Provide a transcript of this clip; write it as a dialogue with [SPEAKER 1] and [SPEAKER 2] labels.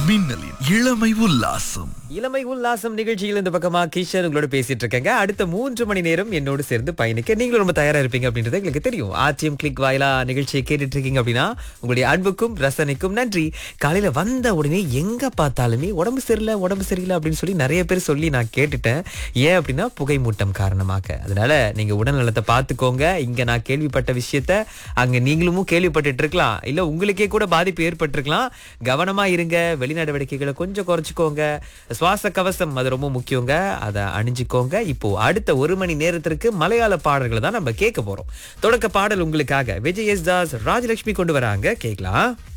[SPEAKER 1] மின்னலின் இளமை உல்லாசம்
[SPEAKER 2] இளமை உல்லாசம் நிகழ்ச்சியில் இந்த பக்கமா கிஷன் உங்களோட பேசிட்டு இருக்கேங்க அடுத்த மூன்று மணி நேரம் என்னோடு சேர்ந்து பயணிக்க நீங்களும் ரொம்ப தயாரா இருப்பீங்க அப்படின்றது எங்களுக்கு தெரியும் ஆச்சியம் கிளிக் வாயிலா நிகழ்ச்சியை கேட்டுட்டு இருக்கீங்க அப்படின்னா உங்களுடைய அன்புக்கும் ரசனைக்கும் நன்றி காலையில வந்த உடனே எங்க பார்த்தாலுமே உடம்பு சரியில்லை உடம்பு சரியில்லை அப்படின்னு சொல்லி நிறைய பேர் சொல்லி நான் கேட்டுட்டேன் ஏன் அப்படின்னா புகை மூட்டம் காரணமாக அதனால நீங்க உடல் நலத்தை பார்த்துக்கோங்க இங்க நான் கேள்விப்பட்ட விஷயத்த அங்க நீங்களும் கேள்விப்பட்டுட்டு இருக்கலாம் இல்ல உங்களுக்கே கூட பாதிப்பு ஏற்பட்டிருக்கலாம் கவனமா இருங்க வெளிநடவடிக்கைகளை கொஞ்சம் குறைச்சிக்கோங்க சுவாச கவசம் அது ரொம்ப முக்கியங்க அதை அணிஞ்சுக்கோங்க இப்போ அடுத்த ஒரு மணி நேரத்திற்கு மலையாள பாடல்களை தான் நம்ம கேட்க போறோம் தொடக்க பாடல் உங்களுக்காக விஜய் எஸ் தாஸ் ராஜலட்சுமி கொண்டு வராங்க கேட்கலாம்